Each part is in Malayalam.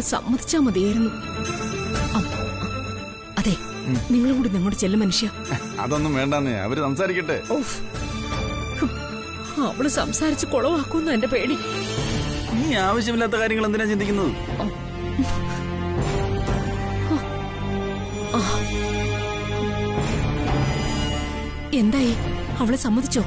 ഒന്ന് സമ്മതിച്ചാ മതിയായിരുന്നു അം, അതെ നിങ്ങളും കൂടി നിങ്ങോട്ട് ചെല്ലും മനുഷ്യ അതൊന്നും വേണ്ടെന്നേ അവര് സംസാരിക്കട്ടെ ഓഫ്. ഹും, അവള് സംസാരിച്ച് കുളവാക്കുന്ന എന്റെ പേടി നീ ആവശ്യമില്ലാത്ത കാര്യങ്ങൾ എന്തിനാ ചിന്തിക്കുന്നത് എന്തായി അവള് സമ്മതിച്ചോ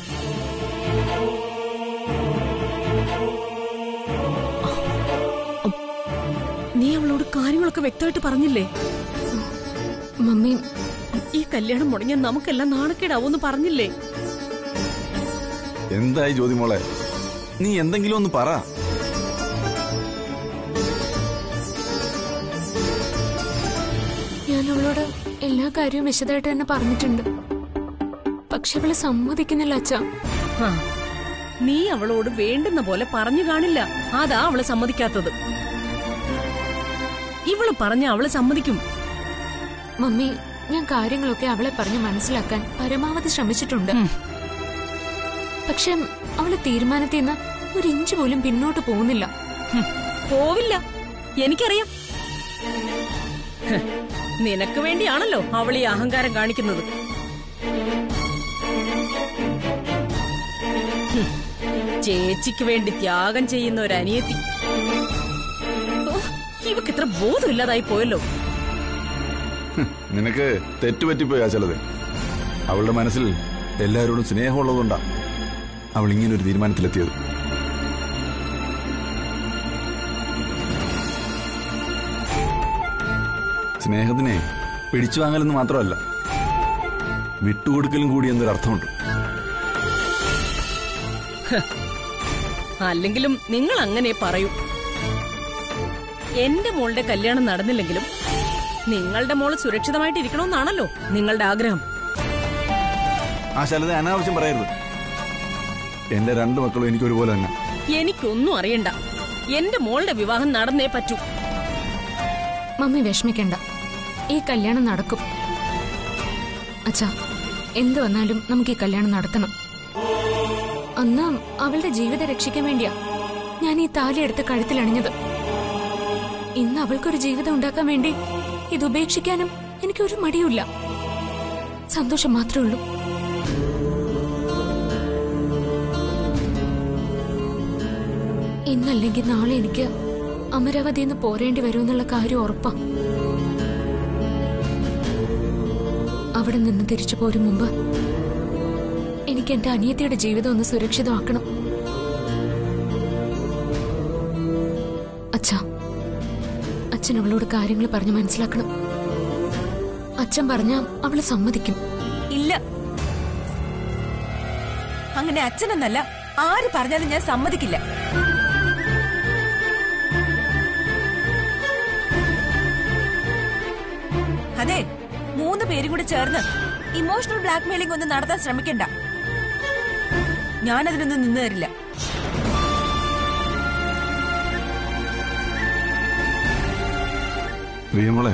അം, നീ അവളോട് കാര്യങ്ങളൊക്കെ വ്യക്തമായിട്ട് പറഞ്ഞില്ലേ മമ്മി ഈ കല്യാണം മുടങ്ങിയാൽ നമുക്കെല്ലാം നാണക്കേടാവൂന്ന് പറഞ്ഞില്ലേ എന്തായി ജ്യോതി മോളെ നീ എന്തെങ്കിലും ഒന്ന് പറ ഞാൻ അവളോട് എല്ലാ കാര്യവും വിശദമായിട്ട് തന്നെ പറഞ്ഞിട്ടുണ്ട് പക്ഷെ അവള് സമ്മതിക്കുന്നില്ല അച്ഛാ ആ, നീ അവളോട് വേണ്ടുന്ന പോലെ പറഞ്ഞു കാണില്ല അതാ അവള് സമ്മതിക്കാത്തത് ഇവള് പറഞ്ഞ അവള് സമ്മതിക്കും മമ്മി ഞാൻ കാര്യങ്ങളൊക്കെ അവളെ പറഞ്ഞ് മനസ്സിലാക്കാൻ പരമാവധി ശ്രമിച്ചിട്ടുണ്ട് ഉം. പക്ഷെ അവള് തീരുമാനത്തിൽ നിന്ന് ഒരു ഇഞ്ച് പോലും പിന്നോട്ട് പോകുന്നില്ല ഹും, പോവില്ല എനിക്കറിയാം ഹ്, നിനക്ക് വേണ്ടിയാണല്ലോ അവൾ ഈ അഹങ്കാരം കാണിക്കുന്നത് ഹും, ചേച്ചിക്ക് വേണ്ടി ത്യാഗം ചെയ്യുന്ന ഒരു അനിയത്തി ഓ, ഇവക്ക് ഇത്ര ബോധമില്ലാതായി പോയല്ലോ ഹ്, നിനക്ക് തെറ്റുപറ്റിപ്പോയാ ചിലത് അവളുടെ മനസ്സിൽ എല്ലാവരോടും സ്നേഹമുള്ളതുകൊണ്ടാ അവൾ ഇങ്ങനെ ഒരു തീരുമാനത്തിലെത്തിയത് സ്നേഹത്തിനെ പിടിച്ചു വാങ്ങലെന്ന് മാത്രമല്ല വിട്ടുകൊടുക്കലും കൂടി എന്നൊരു അർത്ഥമുണ്ട് അല്ലെങ്കിലും നിങ്ങൾ അങ്ങനെ പറയൂ എന്റെ മോളുടെ കല്യാണം നടന്നില്ലെങ്കിലും നിങ്ങളുടെ മോള് സുരക്ഷിതമായിട്ട് ഇരിക്കണമെന്നാണല്ലോ നിങ്ങളുടെ ആഗ്രഹം ആ ശലത അനാവശ്യം പറയരുത് എന്റെ രണ്ട് മക്കളും എനിക്ക് ഒരുപോലെ തന്നെ എനിക്കൊന്നും അറിയണ്ട എന്റെ മോളുടെ വിവാഹം നടന്നേ പറ്റൂ മമ്മി വിഷമിക്കണ്ട ഈ കല്യാണം നടക്കും അച്ഛാ എന്ത് വന്നാലും നമുക്ക് ഈ കല്യാണം നടത്തണം അന്ന് അവളുടെ ജീവിതം രക്ഷിക്കാൻ വേണ്ടിയാ ഞാൻ ഈ താലി എടുത്ത് കഴുത്തിലണിഞ്ഞത് ഇന്ന് അവൾക്കൊരു ജീവിതം ഉണ്ടാക്കാൻ വേണ്ടി ഇത് ഉപേക്ഷിക്കാനും എനിക്കൊരു മടിയുമില്ല സന്തോഷം മാത്രമേ ഉള്ളൂ ഇന്നല്ലെങ്കിൽ നാളെ എനിക്ക് അമരാവതിയിൽ നിന്ന് പോരേണ്ടി വരുമെന്നുള്ള കാര്യം ഉറപ്പാ അവിടെ നിന്ന് തിരിച്ചു പോരും മുമ്പ് എനിക്ക് എന്റെ അനിയത്തിയുടെ ജീവിതം ഒന്ന് സുരക്ഷിതമാക്കണം അച്ഛാ അച്ഛൻ അവളോട് കാര്യങ്ങൾ പറഞ്ഞ് മനസ്സിലാക്കണം അച്ഛൻ പറഞ്ഞ അവള് സമ്മതിക്കും ഇല്ല അങ്ങനെ അച്ഛനെന്നല്ല ആര് പറഞ്ഞാലും ഞാൻ സമ്മതിക്കില്ല അതെ മൂന്ന് പേരും കൂടി ചേർന്ന് ഇമോഷണൽ ബ്ലാക്ക്മെയിലിംഗ് ഒന്നും നടത്താൻ ശ്രമിക്കണ്ട ഞാനതിനൊന്നും നിന്ന് തരില്ല പ്രിയമോളെ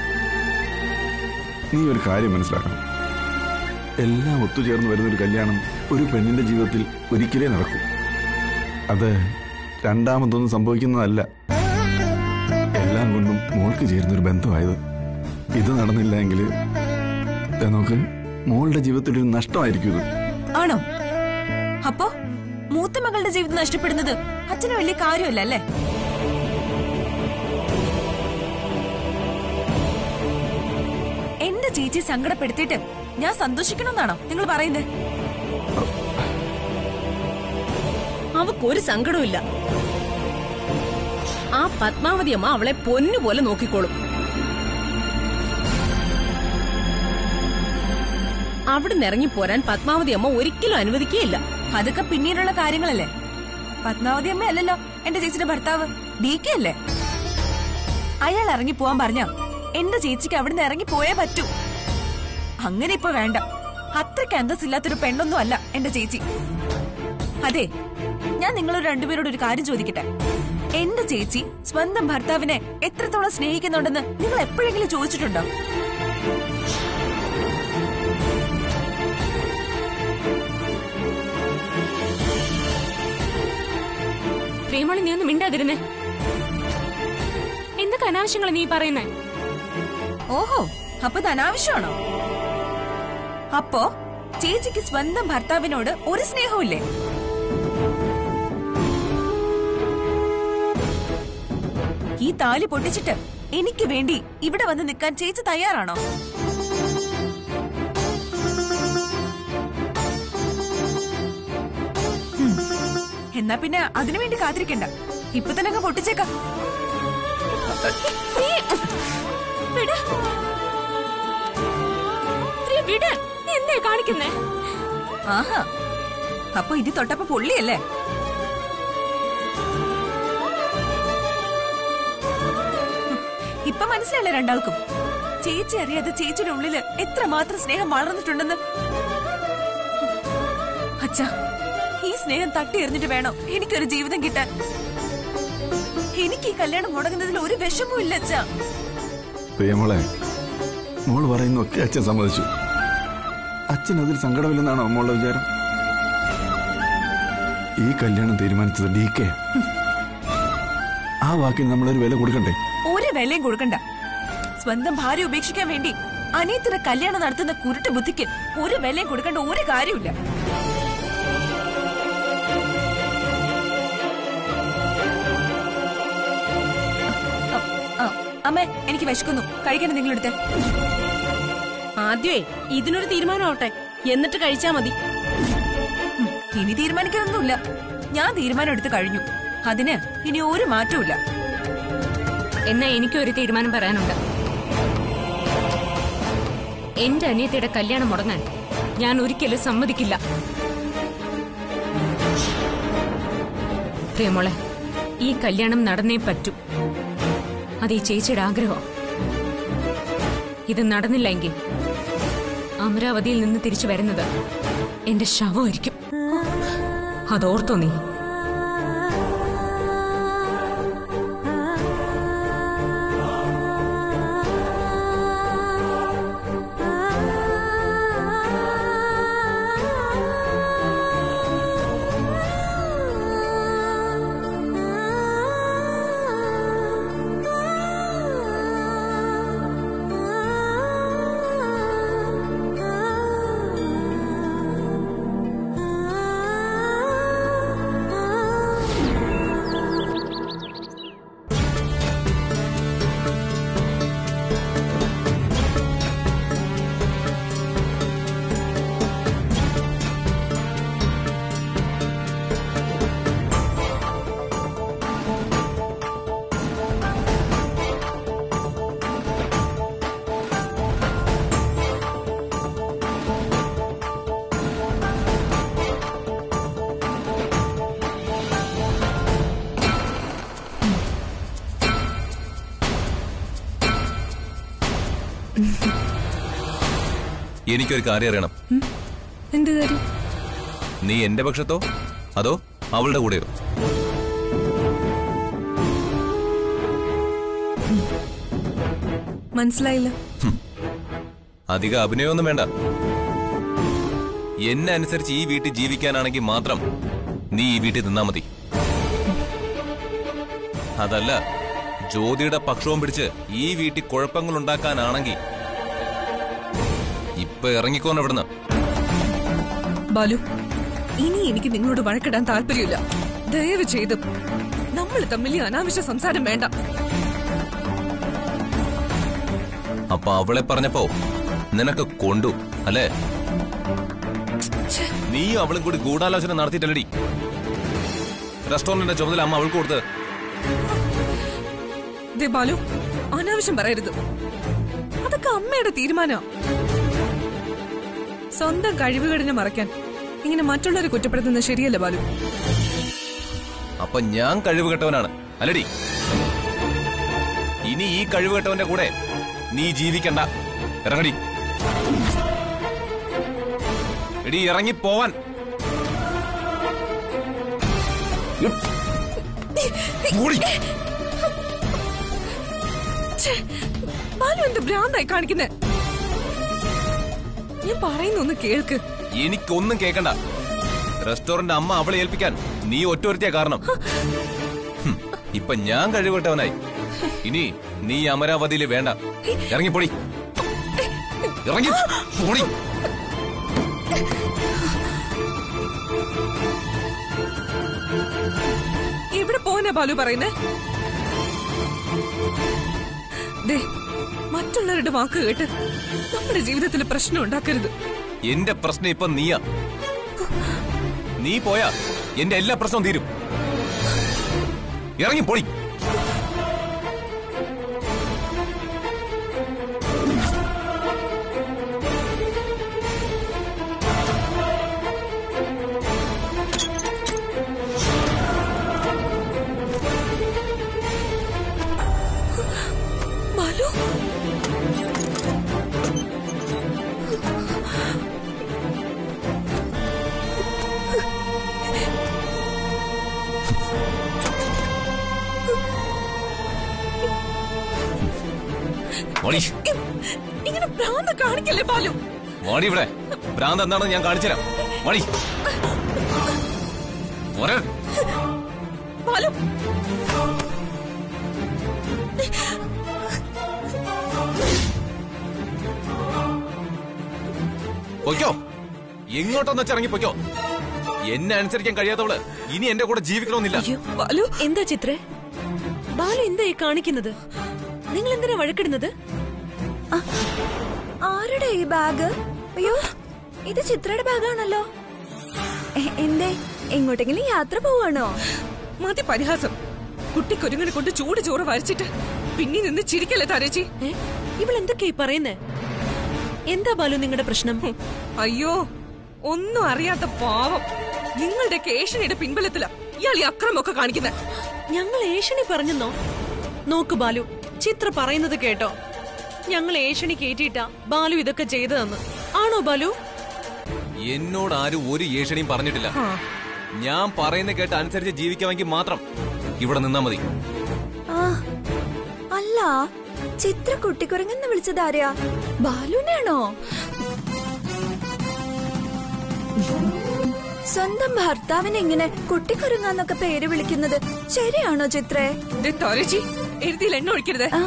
നീ ഒരു കാര്യം മനസ്സിലാക്കണം എല്ലാം ഒത്തുചേർന്ന് വരുന്ന ഒരു കല്യാണം ഒരു പെണ്ണിന്റെ ജീവിതത്തിൽ ഒരിക്കലേ നടക്കൂ അത് രണ്ടാമതൊന്നും സംഭവിക്കുന്നതല്ല എല്ലാം കൊണ്ടും മോൾക്ക് ചേരുന്ന ഒരു ബന്ധമായത് ഇത് നടന്നില്ല എങ്കിൽ നോക്ക് മോളുടെ ജീവിതത്തിൽ ഒരു നഷ്ടമായിരിക്കും ഇത് ആണോ അപ്പോ മൂത്ത മകളുടെ ജീവിതം നഷ്ടപ്പെടുന്നത് അച്ഛന് വലിയ കാര്യമല്ല അല്ലേ എന്റെ ചേച്ചി സങ്കടപ്പെടുത്തിയിട്ട് ഞാൻ സന്തോഷിക്കണമെന്നാണോ നിങ്ങൾ പറയുന്നത് അവക്കൊരു സങ്കടമില്ല ആ പത്മാവതി അമ്മ അവളെ പൊന്നുപോലെ നോക്കിക്കോളും അവിടുന്ന് ഇറങ്ങിപ്പോരാൻ പത്മാവതി അമ്മ ഒരിക്കലും അനുവദിക്കുകയില്ല അതൊക്കെ പിന്നീടുള്ള കാര്യങ്ങളല്ലേ പത്മാവതി അമ്മ അല്ലല്ലോ എന്റെ ചേച്ചിയുടെ ഭർത്താവ് ഡി കെ അല്ലേ അയാൾ ഇറങ്ങി പോവാൻ പറഞ്ഞ എന്റെ ചേച്ചിക്ക് അവിടുന്ന് ഇറങ്ങി പോയേ പറ്റൂ അങ്ങനെ ഇപ്പൊ വേണ്ട അത്രയ്ക്ക് അന്തസ്സില്ലാത്തൊരു പെണ്ണൊന്നും അല്ല എന്റെ ചേച്ചി അതെ ഞാൻ നിങ്ങളോട് രണ്ടുപേരോട് ഒരു കാര്യം ചോദിക്കട്ടെ എന്റെ ചേച്ചി സ്വന്തം ഭർത്താവിനെ എത്രത്തോളം സ്നേഹിക്കുന്നുണ്ടെന്ന് നിങ്ങൾ എപ്പോഴെങ്കിലും ചോദിച്ചിട്ടുണ്ടോ പ്രിയമോളി നീ ഒന്ന് മിണ്ടാതിരുന്നേ എന്തൊക്കെ അനാവശ്യങ്ങൾ നീ പറയുന്നേ ഓഹോ അപ്പൊ ഇത് അനാവശ്യമാണോ അപ്പോ ചേച്ചിക്ക് സ്വന്തം ഭർത്താവിനോട് ഒരു സ്നേഹമില്ലേ ഈ താലി പൊട്ടിച്ചിട്ട് എനിക്ക് വേണ്ടി ഇവിടെ വന്ന് നിൽക്കാൻ ചേച്ചി തയ്യാറാണോ ഉം. എന്നാ പിന്നെ അതിനു വേണ്ടി കാത്തിരിക്കണ്ട ഇപ്പൊ തന്നെ അങ്ങ് പൊട്ടിച്ചേക്കാം വിട്. പ്രിയ, വിട്. നീ എന്തേ കാണിക്കുന്നേ ആഹാ അപ്പൊ ഇത് തൊട്ടപ്പോ പൊള്ളിയല്ലേ ഇപ്പൊ മനസ്സിലല്ലേ രണ്ടാൾക്കും ചേച്ചി അറിയാതെ ചേച്ചിയുടെ ഉള്ളില് എത്രമാത്രം സ്നേഹം വളർന്നിട്ടുണ്ടെന്ന് അച്ഛാ ഈ സ്നേഹം തട്ടി എറിഞ്ഞിട്ട് വേണം എനിക്കൊരു ജീവിതം കിട്ടാൻ എനിക്ക് ഈ കല്യാണം മുടങ്ങുന്നതിൽ ഒരു വിഷമവും ഇല്ല അച്ഛാ പ്രിയമോളെ മോള് പറയുന്നൊക്കെ അച്ഛൻ സമ്മതിച്ചു അച്ഛൻ അതിൽ സങ്കടമില്ലെന്നാണോ മോളുടെ വിചാരം ഈ കല്യാണം തീരുമാനിച്ചത് ഡി കെ ആ വാക്കിന് നമ്മളൊരു വില കൊടുക്കണ്ടേ ഒരു വിലയും കൊടുക്കണ്ട സ്വന്തം ഭാര്യ ഉപേക്ഷിക്കാൻ വേണ്ടി അനിയത്തിന്റെ കല്യാണം നടത്തുന്ന കുരുട്ട് ബുദ്ധിക്ക് ഒരു വിലയും കൊടുക്കേണ്ട ഒരു കാര്യമില്ല അ- അ- അമ്മേ എനിക്ക് വിശക്കുന്നു കഴിക്കാൻ നിങ്ങൾ എടുത്തേ ആദ്യമേ ഇതിനൊരു തീരുമാനമാവട്ടെ എന്നിട്ട് കഴിച്ചാ മതി ഉം, ഇനി തീരുമാനിക്കാനൊന്നുമില്ല ഞാൻ തീരുമാനം എടുത്ത് കഴിഞ്ഞു അതിന് ഇനി ഒരു മാറ്റവും എന്നാ എനിക്കൊരു തീരുമാനം പറയാനുണ്ട് എന്റെ അനിയത്തിയുടെ കല്യാണം മുടങ്ങാൻ ഞാൻ ഒരിക്കലും സമ്മതിക്കില്ല പ്രിയമോളെ ഈ കല്യാണം നടന്നേ പറ്റൂ അത് ഈ ചേച്ചിയുടെ ആഗ്രഹം ഇത് നടന്നില്ലെങ്കിൽ അമരാവതിയിൽ നിന്ന് തിരിച്ചു വരുന്നത് എന്റെ ശവമായിരിക്കും അതോർത്തോ നീ എനിക്കൊരു കാര്യം അറിയണം എന്ത് കാര്യം നീ എന്റെ പക്ഷത്തോ അതോ അവളുടെ കൂടെയോ മനസ്സിലായില്ല അധിക അഭിനയമൊന്നും വേണ്ട എന്നെ അനുസരിച്ച് ഈ വീട്ടിൽ ജീവിക്കാനാണെങ്കിൽ മാത്രം നീ ഈ വീട്ടിൽ നിന്നാ മതി അതല്ല ജ്യോതിയുടെ പക്ഷവും പിടിച്ച് ഈ വീട്ടിൽ കുഴപ്പങ്ങൾ ഉണ്ടാക്കാനാണെങ്കിൽ ഇപ്പൊ ഇറങ്ങിക്കോന്ന് ഇവിടുന്ന് ബാലു ഇനി എനിക്ക് നിങ്ങളോട് വഴക്കിടാൻ താല്പര്യമില്ല ദയവ് ചെയ്ത് നമ്മൾ തമ്മിൽ ഈ അനാവശ്യ സംസാരം വേണ്ട അപ്പൊ അവളെ പറഞ്ഞപ്പോ നിനക്ക് കൊണ്ടു അല്ലേ നീ അവളും കൂടി ഗൂഢാലോചന നടത്തിയിട്ടല്ലടി റെസ്റ്റോറന്റിന്റെ ചുമതല അമ്മ അവൾക്ക് കൊടുത്ത് ദേ ബാലു അനാവശ്യം പറയരുത് അതൊക്കെ അമ്മയുടെ തീരുമാന സ്വന്തം കഴിവുകേടിനെ മറയ്ക്കാൻ ഇങ്ങനെ മറ്റുള്ളവരെ കുറ്റപ്പെടുത്തുന്നത് ശരിയല്ല ബാലു അപ്പൊ ഞാൻ കഴിവ് കെട്ടവനാണ് അല്ലടി ഇനി ഈ കഴിവ് കെട്ടവന്റെ കൂടെ നീ ജീവിക്കണ്ട ഇറങ്ങടി എടി ഇറങ്ങി പോവാൻ ബാലു എന്ത് ഭ്രാന്തായി കാണിക്കുന്നേ ഞാൻ പറയുന്നൊന്ന് കേൾക്ക് എനിക്കൊന്നും കേക്കണ്ട റെസ്റ്റോറന്റ് അമ്മ അവളെ ഏൽപ്പിക്കാൻ നീ ഒറ്റൊരുത്തിയ കാരണം ഹും, ഇപ്പൊ ഞാൻ കഴിവ് കെട്ടവനായി ഇനി നീ അമരാവതിയിൽ വേണ്ട ഇറങ്ങിപ്പൊടി ഇറങ്ങി പൊടി ഇവിടെ പോവാനാ ബാലു പറയുന്നേ ദേ മറ്റുള്ളവരുടെ വാക്ക് കേട്ട് നമ്മുടെ ജീവിതത്തിൽ പ്രശ്നം ഉണ്ടാക്കരുത് എന്റെ പ്രശ്നം ഇപ്പൊ നീയാ നീ പോയാ എന്റെ എല്ലാ പ്രശ്നവും തീരും ഇറങ്ങി പൊടി ബാലു മോളി ഇ- ഇങ്ങനെ ഭ്രാന്ത് കാണിക്കല്ലേ ബാലു മോളി ഇവിടെ ഭ്രാന്ത് എന്താണെന്ന് ഞാൻ കാണിച്ചുതരാം മോളി മോനെ ബാലു പൊയ്ക്കോ എങ്ങോട്ടൊന്ന് വെച്ചിറങ്ങി പൊയ്ക്കോ എന്നെ അനുസരിക്കാൻ കഴിയാത്തവള് ഇനി എന്റെ കൂടെ ജീവിക്കണമെന്നില്ല ബാലു എന്താ ചിത്രേ ബാലു എന്താ ഈ കാണിക്കുന്നത് നിങ്ങൾ എന്തിനാ വഴക്കിടുന്നത് ആരുടെ ഈ ബാഗ് അയ്യോ ഇത് ചിത്രയുടെ ബാഗാണല്ലോ എ- എന്തേ എങ്ങോട്ടെങ്കിലും യാത്ര പോവാണോ മതി പരിഹാസം കുട്ടിക്കൊരുങ്ങനെ കൊണ്ട് ചൂട് ചോറ് വരച്ചിട്ട് പിന്നെ നിന്ന് ചിരിക്കല്ലേ താരേച്ചി ഏ ഇവൾ എന്തൊക്കെയാ ഈ പറയുന്നേ എന്താ ബാലു നിങ്ങളുടെ പ്രശ്നം ഹും, അയ്യോ ഒന്നും അറിയാത്ത പാവം നിങ്ങളുടെ കേഷണിയുടെ പിൻബലത്തിലാ ഇയാൾ ഈ അക്രമൊക്കെ കാണിക്കുന്നത് ഞങ്ങൾ ഏഷണി പറഞ്ഞെന്നോ നോക്ക് ബാലു ചിത്ര പറയുന്നത് കേട്ടോ ഞങ്ങൾ ഏഷണി കേറ്റിയിട്ടാ ബാലു ഇതൊക്കെ ചെയ്തതെന്ന് ആണോ ബാലു എന്നോട് ആരും ഒരു ഏഷണിയും പറഞ്ഞിട്ടില്ല ഞാൻ പറയുന്ന കേട്ട് അനുസരിച്ച് ജീവിക്കാമെങ്കിൽ മാത്രം ഇവിടെ നിന്നാ മതി ആ അല്ല ചിത്ര കുട്ടിക്കുരങ്ങെന്ന് വിളിച്ചത് ആരെയാ ബാലുനാണോ സ്വന്തം ഭർത്താവിനെ ഇങ്ങനെ കുട്ടിക്കുരങ്ങാന്നൊക്കെ പേര് വിളിക്കുന്നത് ശരിയാണോ ചിത്രേ ദേ താരേച്ചി എഴുതിയിൽ എണ്ണ ഒഴിക്കരുത് ആ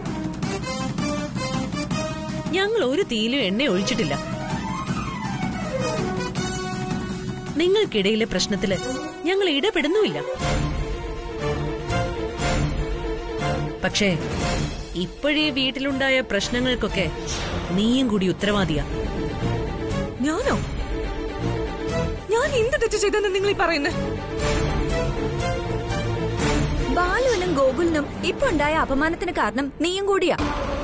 ഞങ്ങൾ ഒരു തീയിലും എണ്ണ ഒഴിച്ചിട്ടില്ല നിങ്ങൾക്കിടയിലെ പ്രശ്നത്തില് ഞങ്ങൾ ഇടപെടുന്നുമില്ല പക്ഷേ ഇപ്പോഴേ വീട്ടിലുണ്ടായ പ്രശ്നങ്ങൾക്കൊക്കെ നീയും കൂടി ഉത്തരവാദിയാ ഞാനോ ഞാൻ എന്ത് തെറ്റ് ചെയ്തെന്ന് നിങ്ങൾ ഈ പറയുന്നത് ബാലുവിനും ഗോകുലിനും ഇപ്പൊ ഉണ്ടായ അപമാനത്തിന് കാരണം നീയും കൂടിയാ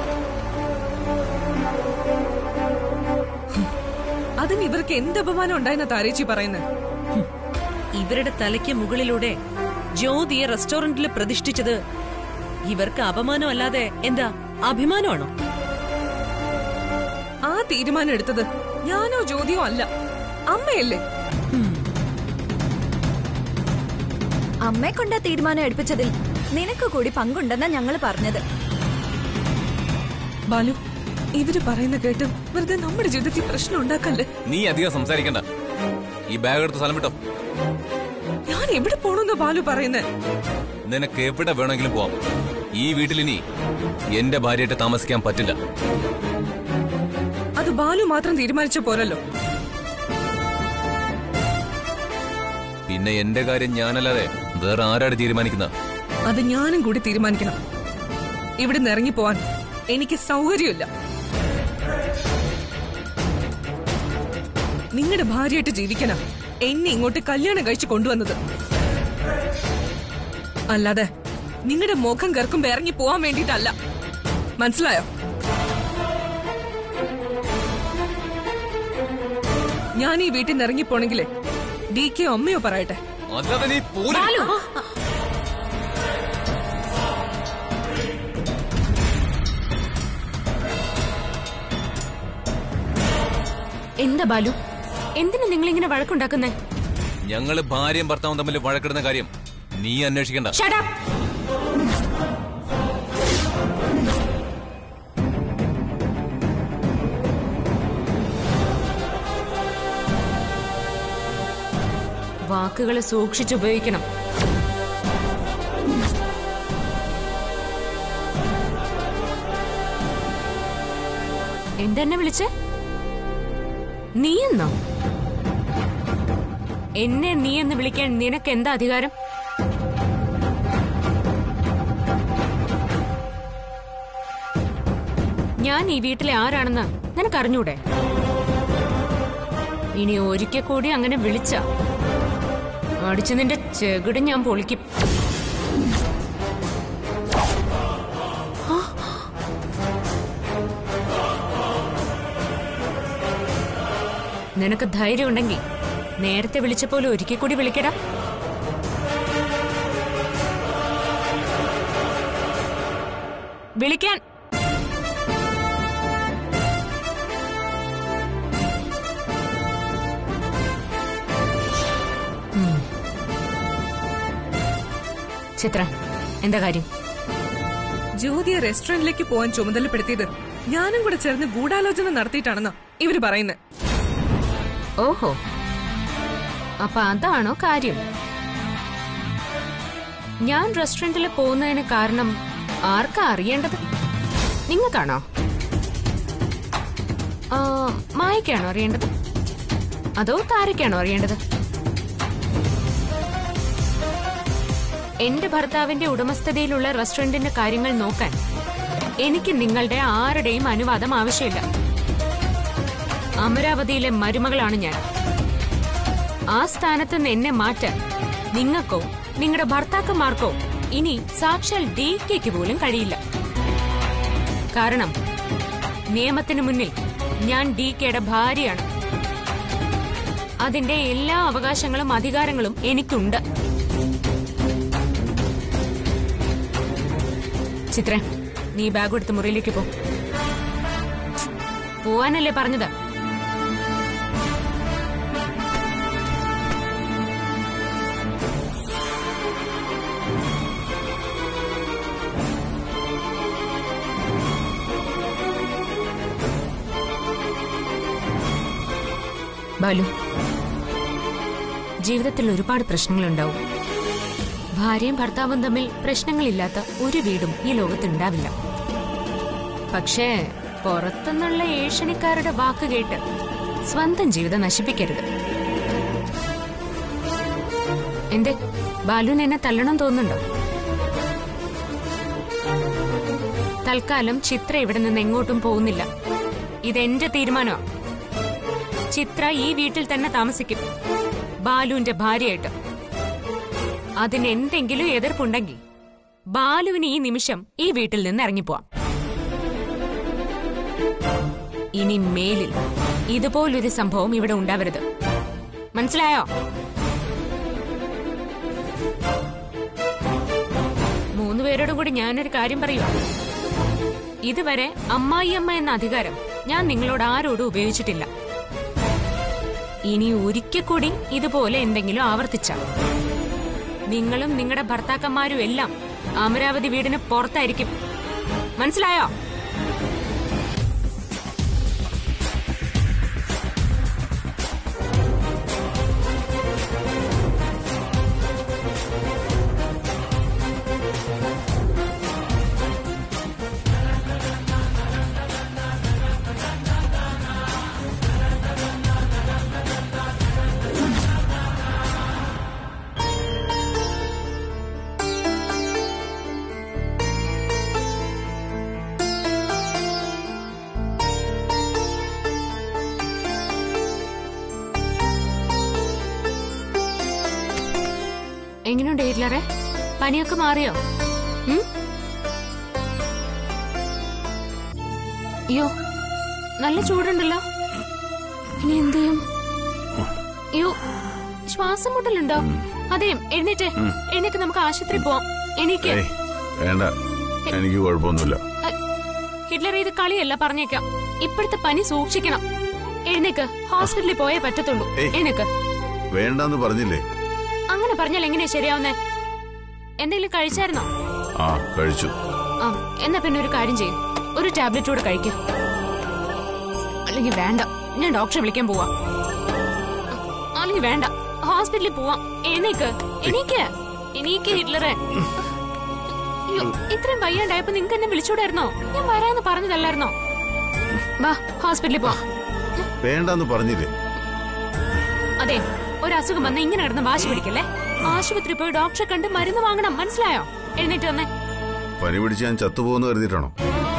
അതിന് ഇവർക്ക് എന്ത് അപമാനം ഉണ്ടായെന്ന താരേച്ചി പറയുന്നത് ഇവരുടെ തലയ്ക്ക് മുകളിലൂടെ ജ്യോതിയെ റെസ്റ്റോറന്റിൽ പ്രതിഷ്ഠിച്ചത് ഇവർക്ക് അപമാനമല്ലാതെ എന്താ അഭിമാനമാണോ ആ തീരുമാനം എടുത്തത് ഞാനോ ജ്യോതിയോ അല്ല അമ്മയല്ലേ അമ്മയെ കൊണ്ടാ തീരുമാനം എടുപ്പിച്ചതിൽ നിനക്ക് കൂടി പങ്കുണ്ടെന്നാ ഞങ്ങൾ പറഞ്ഞത് ബാലു ഇവര് പറയുന്ന കേട്ട് വെറുതെ നമ്മുടെ ജീവിതത്തിൽ പ്രശ്നം ഉണ്ടാക്കല്ലേ നീ അധികം സംസാരിക്കണ്ട ഈ ബാഗ് എടുത്ത് സ്ഥലം വിട്ടോ ഞാൻ എവിടെ പോണെന്ന് ബാലു പറയുന്നേ നിനക്ക് എവിടെ വേണമെങ്കിലും പോവാം ഈ വീട്ടിൽ ഇനി എന്റെ ഭാര്യയായിട്ട് താമസിക്കാൻ പറ്റില്ല അത് ബാലു മാത്രം തീരുമാനിച്ച പോരല്ലോ പിന്നെ എന്റെ കാര്യം ഞാനല്ലാതെ വേറെ ആരാണ് തീരുമാനിക്കുന്ന അത് ഞാനും കൂടി തീരുമാനിക്കണം ഇവിടുന്ന് ഇറങ്ങി പോവാൻ എനിക്ക് സൗകര്യമില്ല നിങ്ങളുടെ ഭാര്യയായിട്ട് ജീവിക്കണം എന്നെ ഇങ്ങോട്ട് കല്യാണം കഴിച്ച് കൊണ്ടുവന്നത് അല്ലാതെ നിങ്ങളുടെ മുഖം കറക്കുമ്പോ ഇറങ്ങി പോവാൻ വേണ്ടിയിട്ടല്ല മനസ്സിലായോ ഞാൻ ഈ വീട്ടിൽ നിന്ന് ഇറങ്ങിപ്പോണെങ്കിലേ ഡി കെ അമ്മയോ പറയട്ടെ അല്ലാതെ നീ പോലും എന്താ ബാലു എന്തിനാ നിങ്ങൾ ഇങ്ങനെ വഴക്കുണ്ടാക്കുന്നേ ഞങ്ങള് ഭാര്യയും ഭർത്താവും തമ്മിൽ വഴക്കിടുന്ന കാര്യം നീ അന്വേഷിക്കണ്ട വാക്കുകളെ സൂക്ഷിച്ചുപയോഗിക്കണം എന്തെന്നെ വിളിച്ചേ നീയെന്നോ എന്നെ നീ എന്ന് വിളിക്കാൻ നിനക്ക് എന്താ അധികാരം ഞാൻ ഈ വീട്ടിലെ ആരാണെന്ന് നിനക്കറിഞ്ഞൂടെ ഇനി ഒരിക്കൽ കൂടി അങ്ങനെ വിളിച്ച അടിച്ചു നിന്റെ ചെകിട് ഞാൻ പൊളിക്കും നിനക്ക് ധൈര്യം ഉണ്ടെങ്കിൽ നേരത്തെ വിളിച്ചപ്പോലെ ഒരിക്കൽ കൂടി വിളിക്കടാ വിളിക്കാൻ ഉം. ചിത്ര എന്താ കാര്യം ജ്യോതിയെ റെസ്റ്റോറന്റിലേക്ക് പോകാൻ ചുമതലപ്പെടുത്തിയത് ഞാനും കൂടെ ചേർന്ന് ഗൂഢാലോചന നടത്തിയിട്ടാണെന്നാ ഇവര് പറയുന്നത് ഓഹോ അപ്പൊ അതാണോ കാര്യം ഞാൻ റെസ്റ്റോറന്റിൽ പോകുന്നതിന് കാരണം ആർക്കാ അറിയേണ്ടത് നിങ്ങൾക്കാണോ ആ, മായക്കാണോ അറിയേണ്ടത് അതോ താരക്കാണോ അറിയേണ്ടത് എന്റെ ഭർത്താവിന്റെ ഉടമസ്ഥതയിലുള്ള റെസ്റ്റോറന്റിന്റെ കാര്യങ്ങൾ നോക്കാൻ എനിക്ക് നിങ്ങളുടെ ആരുടെയും അനുവാദം ആവശ്യമില്ല അമരാവതിയിലെ മരുമകളാണ് ഞാൻ ആ സ്ഥാനത്ത് നിന്ന് എന്നെ മാറ്റാൻ നിങ്ങൾക്കോ നിങ്ങളുടെ ഭർത്താക്കന്മാർക്കോ ഇനി സാക്ഷാൽ ഡി കെക്ക് പോലും കഴിയില്ല കാരണം നിയമത്തിന് മുന്നിൽ ഞാൻ ഡി കെയുടെ ഭാര്യയാണ് അതിന്റെ എല്ലാ അവകാശങ്ങളും അധികാരങ്ങളും എനിക്കുണ്ട് ചിത്ര നീ ബാഗ് എടുത്ത് മുറിയിലേക്ക് പോ പോവാനല്ലേ പറഞ്ഞത് ബാലു ജീവിതത്തിൽ ഒരുപാട് പ്രശ്നങ്ങളുണ്ടാവും ഭാര്യയും ഭർത്താവും തമ്മിൽ പ്രശ്നങ്ങളില്ലാത്ത ഒരു വീടും ഈ ലോകത്തുണ്ടാവില്ല പക്ഷേ പുറത്തുനിന്നുള്ള ഏഷണിക്കാരുടെ വാക്ക് കേട്ട് സ്വന്തം ജീവിതം നശിപ്പിക്കരുത് എന്തേ ബാലുവിന് എന്നെ തല്ലണം തോന്നുന്നുണ്ടോ തൽക്കാലം ചിത്ര ഇവിടെ നിന്ന് എങ്ങോട്ടും പോകുന്നില്ല ഇതെന്റെ തീരുമാനമാണ് ചിത്ര ഈ വീട്ടിൽ തന്നെ താമസിക്കും ബാലുവിന്റെ ഭാര്യയായിട്ട് അതിന് എന്തെങ്കിലും എതിർപ്പുണ്ടെങ്കിൽ ബാലുവിന് ഈ നിമിഷം ഈ വീട്ടിൽ നിന്ന് ഇറങ്ങിപ്പോവാം ഇനി മേലിൽ ഇതുപോലൊരു സംഭവം ഇവിടെ ഉണ്ടാവരുത് മനസ്സിലായോ മൂന്ന് പേരോടും കൂടി ഞാനൊരു കാര്യം പറയുക ഇതുവരെ അമ്മായിയമ്മ എന്ന അധികാരം ഞാൻ നിങ്ങളോട് ആരോടും ഉപയോഗിച്ചിട്ടില്ല ഇനി ഒരിക്കൽ കൂടി ഇതുപോലെ എന്തെങ്കിലും ആവർത്തിച്ച നിങ്ങളും നിങ്ങളുടെ ഭർത്താക്കന്മാരും എല്ലാം അമരാവതി വീടിന് പുറത്തായിരിക്കും മനസ്സിലായോ എങ്ങനെയുണ്ട് ഹിറ്റ്ലറെ പനിയൊക്കെ മാറിയോ ഉം? അയ്യോ നല്ല ചൂടുണ്ടല്ലോ ഇനി എന്ത് ചെയ്യും അയ്യോ ശ്വാസം മുട്ടലുണ്ടോ അതെ എഴുന്നേറ്റ് എഴുന്നേറ്റ് നമുക്ക് ആശുപത്രി പോവാം എനിക്ക് ഏയ് വേണ്ട എനിക്ക് കുഴപ്പമൊന്നുമില്ല ഹിറ്റ്ലർ ഇത് കളിയല്ല പറഞ്ഞേക്കാം ഇപ്പോഴത്തെ പനി സൂക്ഷിക്കണം എഴുന്നേക്ക് ഹോസ്പിറ്റലിൽ പോയേ പറ്റത്തുള്ളൂ ഏയ്. എഴുന്നേക്ക് വേണ്ടെന്ന് പറഞ്ഞില്ലേ അങ്ങനെ പറഞ്ഞാൽ എങ്ങനെയാ ശരിയാവുന്നേ എന്തെങ്കിലും കഴിച്ചായിരുന്നോ ആ കഴിച്ചു ആ എന്നാ പിന്നെ ഒരു കാര്യം ചെയ്യും ഒരു ടാബ്ലറ്റ് കൂടെ കഴിക്കും അല്ലെങ്കിൽ വേണ്ട ഞാൻ ഡോക്ടറെ വിളിക്കാൻ പോവാ അല്ലെങ്കിൽ വേണ്ട ഹോസ്പിറ്റലിൽ പോവാം എണീക്ക് എണീക്ക് എണീക്ക് ഹിറ്റ്ലറെ അയ്യോ ഇത്രയും വയ്യാണ്ടായപ്പോ നിങ്ങക്ക് എന്നെ വിളിച്ചൂടായിരുന്നോ ഞാൻ വരാന്ന് പറഞ്ഞതല്ലായിരുന്നോ വാ ഹോസ്പിറ്റലിൽ പോ വേണ്ടെന്ന് പറഞ്ഞില്ലേ അതെ ഒരു അസുഖം വന്ന ഇങ്ങനെ കിടന്ന് വാശി പിടിക്കല്ലേ ആശുപത്രി പോയി ഡോക്ടറെ കണ്ട് മരുന്ന് വാങ്ങണം മനസ്സിലായോ എഴുന്നേറ്റ് വന്നേ പനി പിടിച്ച് ഞാൻ ചത്തുപോകുന്നു കരുതിയിട്ടാണോ